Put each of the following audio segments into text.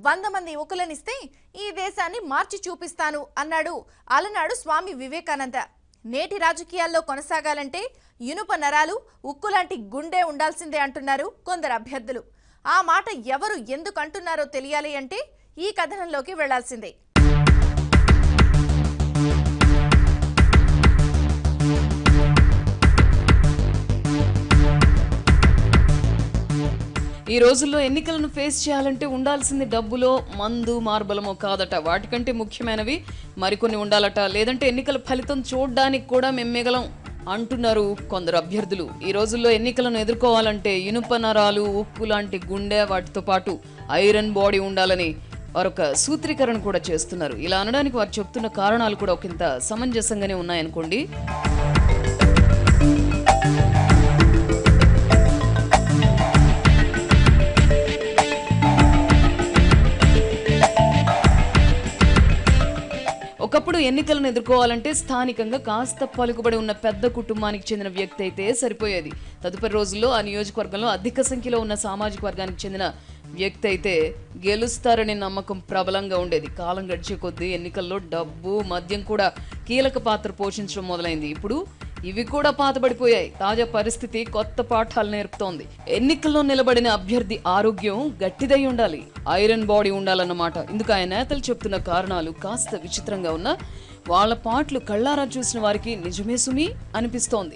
వంద మంది యువకులనిస్తే ఈ దేశాన్ని మార్చి చూపిస్తాను అన్నాడు అలనాడు స్వామి వివేకానంద నేటి రాజకీయాల్లో కొనసాగాలంటే ఇనుప నరాలు ఉక్కులాంటి గుండె ఉండాల్సిందే అంటున్నారు కొందరు అభ్యర్థులు ఆ మాట ఎవరు ఎందుకు అంటున్నారో తెలియాలి అంటే ఈ కథనంలోకి వెళ్లాల్సిందే ఈ రోజుల్లో ఎన్నికలను ఫేస్ చేయాలంటే ఉండాల్సింది డబ్బులో మందు మార్బలమో కాదట వాటికంటే ముఖ్యమైనవి మరికొన్ని ఉండాలట లేదంటే ఎన్నికల ఫలితం చూడడానికి కూడా మెమ్మెగలం అంటున్నారు కొందరు అభ్యర్థులు ఈ రోజుల్లో ఎన్నికలను ఎదుర్కోవాలంటే ఇనుప నరాలు ఉక్కు లాంటి గుండె వాటితో పాటు ఐరన్ బాడీ ఉండాలని వారొక సూత్రీకరణ కూడా చేస్తున్నారు ఇలా అనడానికి వారు చెప్తున్న కారణాలు కూడా ఒకంత సమంజసంగానే ఉన్నాయనుకోండి ఒకప్పుడు ఎన్నికలను ఎదుర్కోవాలంటే స్థానికంగా కాస్త పలుకుబడి ఉన్న పెద్ద కుటుంబానికి చెందిన వ్యక్తి అయితే సరిపోయేది తదుపరి రోజుల్లో ఆ నియోజకవర్గంలో అధిక సంఖ్యలో ఉన్న సామాజిక వర్గానికి చెందిన వ్యక్తి అయితే గెలుస్తారనే నమ్మకం ప్రబలంగా ఉండేది కాలం గడిచే కొద్దీ ఎన్నికల్లో డబ్బు మద్యం కూడా కీలక పాత్ర పోషించడం మొదలైంది ఇప్పుడు ఇవి కూడా పాతబడిపోయాయి తాజా పరిస్థితి కొత్త పాఠాలు నేర్పుతోంది ఎన్నికల్లో నిలబడిన అభ్యర్థి ఆరోగ్యం గట్టిదై ఉండాలి ఐరన్ బాడీ ఉండాలన్నమాట ఇందుకు ఆయన నేతలు చెప్తున్న కారణాలు కాస్త విచిత్రంగా ఉన్నా వాళ్ళ పాటలు కళ్ళారా చూసిన వారికి నిజమే సుమి అనిపిస్తోంది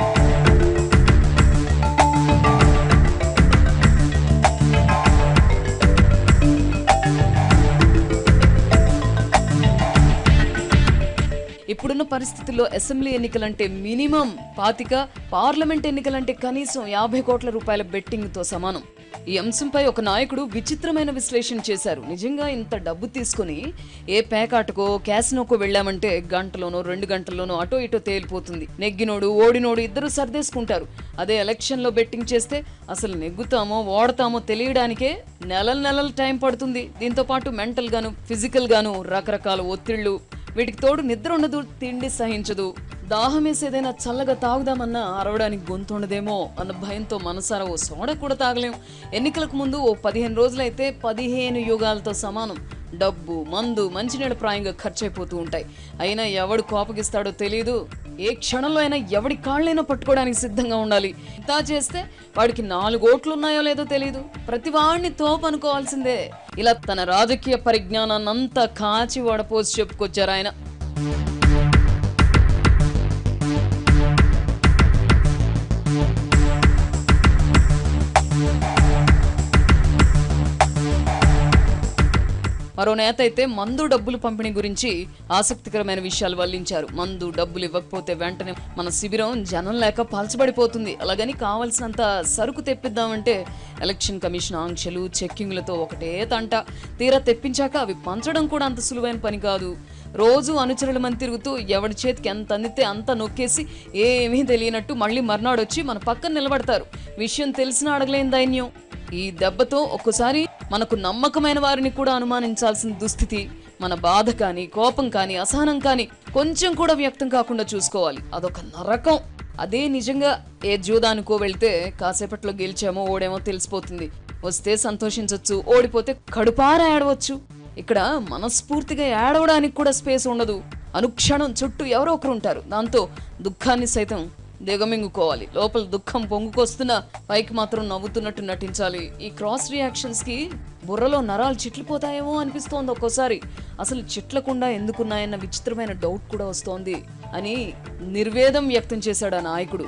ఇప్పుడున్న పరిస్థితుల్లో అసెంబ్లీ ఎన్నికలంటే మినిమం పాతిక పార్లమెంట్ ఎన్నికలంటే కనీసం యాభై కోట్ల రూపాయల బెట్టింగ్ తో సమానం ఈ అంశంపై ఒక నాయకుడు విచిత్రమైన విశ్లేషణ చేశారు నిజంగా ఇంత డబ్బు తీసుకుని ఏ పేకాటకో క్యాసినోకో వెళ్ళామంటే గంటలోనో రెండు గంటల్లోనో అటో ఇటో తేలిపోతుంది నెగ్గినోడు ఓడినోడు ఇద్దరు సర్దేసుకుంటారు అదే ఎలక్షన్లో బెట్టింగ్ చేస్తే అసలు నెగ్గుతామో ఓడతామో తెలియడానికే నెలల నెలల టైం పడుతుంది దీంతో పాటు మెంటల్ గాను ఫిజికల్ గాను రకరకాల ఒత్తిళ్లు వీటికి తోడు నిద్ర ఉండదు తిండి సహించదు దాహం వేసేదైనా చల్లగా తాగుదామన్నా అరవడానికి గొంతు ఉండదేమో అన్న భయంతో మనసారా ఓ సోడ కూడా తాగలేం ఎన్నికలకు ముందు ఓ పదిహేను రోజులైతే పదిహేను యుగాలతో సమానం డబ్బు మందు మంచినీళ్ళ ప్రాయంగా ఖర్చయిపోతూ ఉంటాయి అయినా ఎవడు కోపగిస్తాడో తెలియదు ఏ క్షణంలో అయినా ఎవడి కాళ్ళైనా పట్టుకోవడానికి సిద్ధంగా ఉండాలి ఇంత చేస్తే వాడికి నాలుగు ఓట్లు ఉన్నాయో లేదో తెలియదు ప్రతి వాడిని తోపు అనుకోవాల్సిందే ఇలా తన రాజకీయ పరిజ్ఞానాన్నంతా కాచి వడపోసి చెప్పుకొచ్చారు ఆయన మరో నేత అయితే మందు డబ్బులు పంపిణీ గురించి ఆసక్తికరమైన విషయాలు వల్లించారు మందు డబ్బులు ఇవ్వకపోతే వెంటనే మన శిబిరం జనం లేక పలచబడిపోతుంది అలాగని కావలసినంత సరుకు తెప్పిద్దామంటే ఎలక్షన్ కమిషన్ ఆంక్షలు చెక్కింగ్లతో ఒకటే తంట తీరా తెప్పించాక అవి పంచడం కూడా అంత సులువైన పని కాదు రోజు అనుచరుల మంది తిరుగుతూ ఎవడి చేతికి ఎంత అందితే అంత నొక్కేసి ఏమీ తెలియనట్టు మళ్ళీ మర్నాడు వచ్చి మన పక్కన నిలబడతారు విషయం తెలిసినా అడగలేని దైన్యం ఈ దెబ్బతో ఒక్కోసారి మనకు నమ్మకమైన వారిని కూడా అనుమానించాల్సిన దుస్థితి మన బాధ కానీ కోపం కానీ అసహనం కానీ కొంచెం కూడా వ్యక్తం కాకుండా చూసుకోవాలి అదొక నరకం అదే నిజంగా ఏ జూదానికో వెళ్తే కాసేపట్లో గెలిచామో ఓడేమో తెలిసిపోతుంది వస్తే సంతోషించవచ్చు ఓడిపోతే కడుపార ఏడవచ్చు ఇక్కడ మనస్ఫూర్తిగా ఏడవడానికి కూడా స్పేస్ ఉండదు అనుక్షణం చుట్టూ ఎవరో ఒకరు ఉంటారు దాంతో దుఃఖాన్ని సైతం దిగమింగుకోవాలి లోపల దుఃఖం పొంగుకొస్తున్నా పైకి మాత్రం నవ్వుతున్నట్టు నటించాలి ఈ క్రాస్ రియాక్షన్స్ కి బుర్రలో నరాలు చిట్లిపోతాయేమో అనిపిస్తోంది ఒక్కోసారి అసలు చిట్లకుండా ఎందుకున్నాయన్న విచిత్రమైన డౌట్ కూడా వస్తోంది అని నిర్వేదం వ్యక్తం చేశాడు ఆ నాయకుడు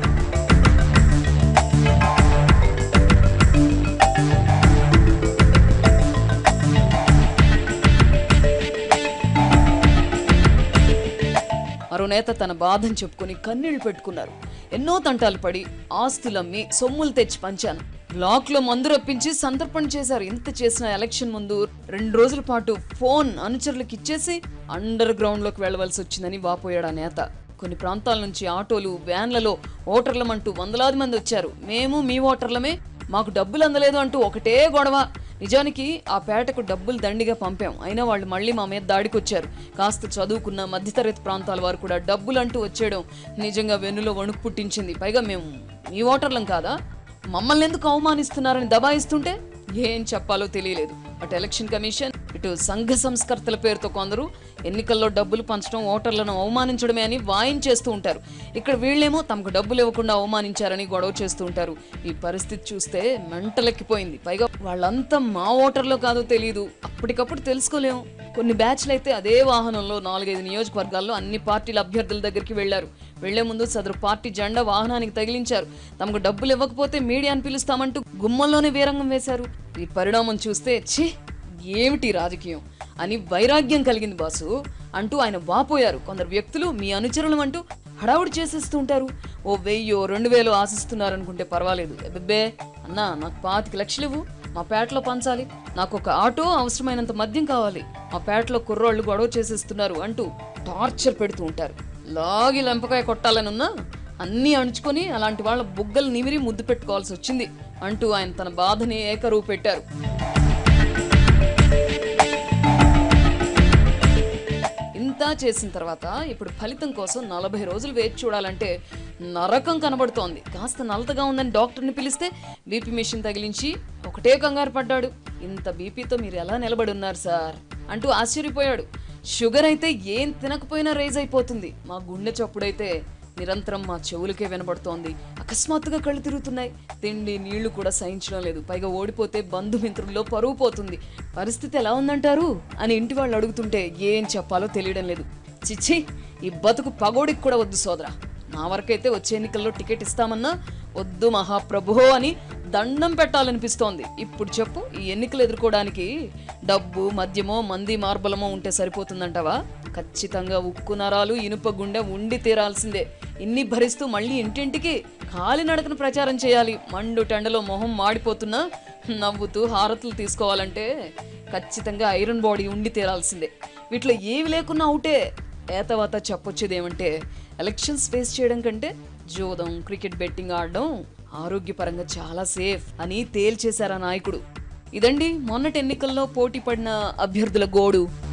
మరో నేత తన బాధను చెప్పుకొని కన్నీళ్లు పెట్టుకున్నారు ఎన్నో తంటాలు పడి ఆస్తులమ్మి సొమ్ములు తెచ్చి పంచాను బ్లాక్ లో మందు రప్పించి సంతర్పణ చేశారు ఇంత చేసిన ఎలక్షన్ ముందు రెండు రోజుల పాటు ఫోన్ అనుచరులకు ఇచ్చేసి అండర్ గ్రౌండ్ లోకి వెళ్ళవలసి వచ్చిందని వాపోయాడు ఆ నేత కొన్ని ప్రాంతాల నుంచి ఆటోలు వ్యాన్లలో ఓటర్లమంటూ వందలాది మంది వచ్చారు మేము మీ ఓటర్లమే మాకు డబ్బులు అందలేదు అంటూ ఒకటే గొడవ నిజానికి ఆ పేటకు డబ్బులు దండిగా పంపాం అయినా వాళ్ళు మళ్ళీ మా మీద దాడికి వచ్చారు కాస్త చదువుకున్న మధ్యతరగతి ప్రాంతాల వారు కూడా డబ్బులు అంటూ వచ్చేయడం నిజంగా వెన్నులో వణుకు పుట్టించింది పైగా మేము మీ ఓటర్లం కాదా మమ్మల్ని ఎందుకు అవమానిస్తున్నారని దబాయిస్తుంటే ఏం చెప్పాలో తెలియలేదు అటు ఎలక్షన్ కమిషన్ ఇటు సంఘ సంస్కర్తల పేరుతో కొందరు ఎన్నికల్లో డబ్బులు పంచడం ఓటర్లను అవమానించడమే అని వాయించేస్తూ ఉంటారు ఇక్కడ వీళ్ళేమో తమకు డబ్బులు ఇవ్వకుండా అవమానించారని గొడవ చేస్తూ ఉంటారు ఈ పరిస్థితి చూస్తే మెంటలెక్కిపోయింది పైగా వాళ్ళంతా మా ఓటర్లో కాదో తెలియదు అప్పటికప్పుడు తెలుసుకోలేము కొన్ని బ్యాచ్లు అయితే అదే వాహనంలో నాలుగైదు నియోజకవర్గాల్లో అన్ని పార్టీల అభ్యర్థుల దగ్గరికి వెళ్లారు వెళ్లే ముందు సదరు పార్టీ జెండా వాహనానికి తగిలించారు తమకు డబ్బులు ఇవ్వకపోతే మీడియాని పిలుస్తామంటూ గుమ్మంలోనే వీరంగం వేశారు ఈ పరిణామం చూస్తే ఛీ ఏమిటి రాజకీయం అని వైరాగ్యం కలిగింది బాసు అంటూ ఆయన వాపోయారు కొందరు వ్యక్తులు మీ అనుచరులు అంటూ హడావుడి చేసేస్తూ ఉంటారు ఓ వెయ్యో రెండు వేలు ఆశిస్తున్నారనుకుంటే పర్వాలేదు అబ్బే అన్నా నాకు పాతిక లక్షలు ఇవ్వు మా పేటలో పంచాలి నాకు ఒక ఆటో అవసరమైనంత మద్యం కావాలి మా పేటలో కుర్రోళ్ళు గొడవ చేసేస్తున్నారు అంటూ టార్చర్ పెడుతూ ఉంటారు లాగి లెంపకాయ కొట్టాలనున్నా అన్నీ అణుచుకొని అలాంటి వాళ్ళ బుగ్గలు నిమిరి ముద్దు పెట్టుకోవాల్సి వచ్చింది అంటూ ఆయన తన బాధని ఏకరువు పెట్టారు ఇంత చేసిన తర్వాత ఇప్పుడు ఫలితం కోసం నలభై రోజులు వేచి చూడాలంటే నరకం కనబడుతోంది కాస్త నలతగా ఉందని డాక్టర్ని పిలిస్తే బీపీ మిషన్ తగిలించి ఒకటే కంగారు పడ్డాడు ఇంత బీపీతో మీరు ఎలా నిలబడి ఉన్నారు సార్ అంటూ ఆశ్చర్యపోయాడు షుగర్ అయితే ఏం తినకపోయినా రైజ్ అయిపోతుంది మా గుండె చప్పుడైతే నిరంతరం మా చెవులకే వినబడుతోంది అకస్మాత్తుగా కళ్ళు తిరుగుతున్నాయి తిండి నీళ్లు కూడా సహించడం లేదు పైగా ఓడిపోతే బంధుమిత్రుల్లో పరువు పోతుంది పరిస్థితి ఎలా ఉందంటారు అని ఇంటి వాళ్ళు అడుగుతుంటే ఏం చెప్పాలో తెలియడం లేదు చిచ్చి ఈ బతుకు పగోడికి కూడా వద్దు సోదరా నా వరకైతే వచ్చే ఎన్నికల్లో టికెట్ ఇస్తామన్నా వద్దు మహాప్రభుహో అని దండం పెట్టాలనిపిస్తోంది ఇప్పుడు చెప్పు ఈ ఎన్నికలు ఎదుర్కోవడానికి డబ్బు మద్యమో మంది మార్బలమో ఉంటే సరిపోతుందంటావా ఖచ్చితంగా ఉక్కు నరాలు ఇనుప గుండె ఉండి తీరాల్సిందే ఇన్ని భరిస్తూ మళ్ళీ ఇంటింటికి కాలినడకన ప్రచారం చేయాలి మండు టెండలో మొహం మాడిపోతున్నా నవ్వుతూ హారతులు తీసుకోవాలంటే ఖచ్చితంగా ఐరన్ బాడీ ఉండి తీరాల్సిందే వీటిలో ఏవి లేకున్నా అవుటే ఏతవాత చెప్పొచ్చేది ఏమంటే ఎలక్షన్స్ ఫేస్ చేయడం కంటే జోదం క్రికెట్ బెట్టింగ్ ఆడడం ఆరోగ్యపరంగా చాలా సేఫ్ అని తేల్చేశారా నాయకుడు ఇదండి మొన్నటి ఎన్నికల్లో పోటీ పడిన అభ్యర్థుల గోడు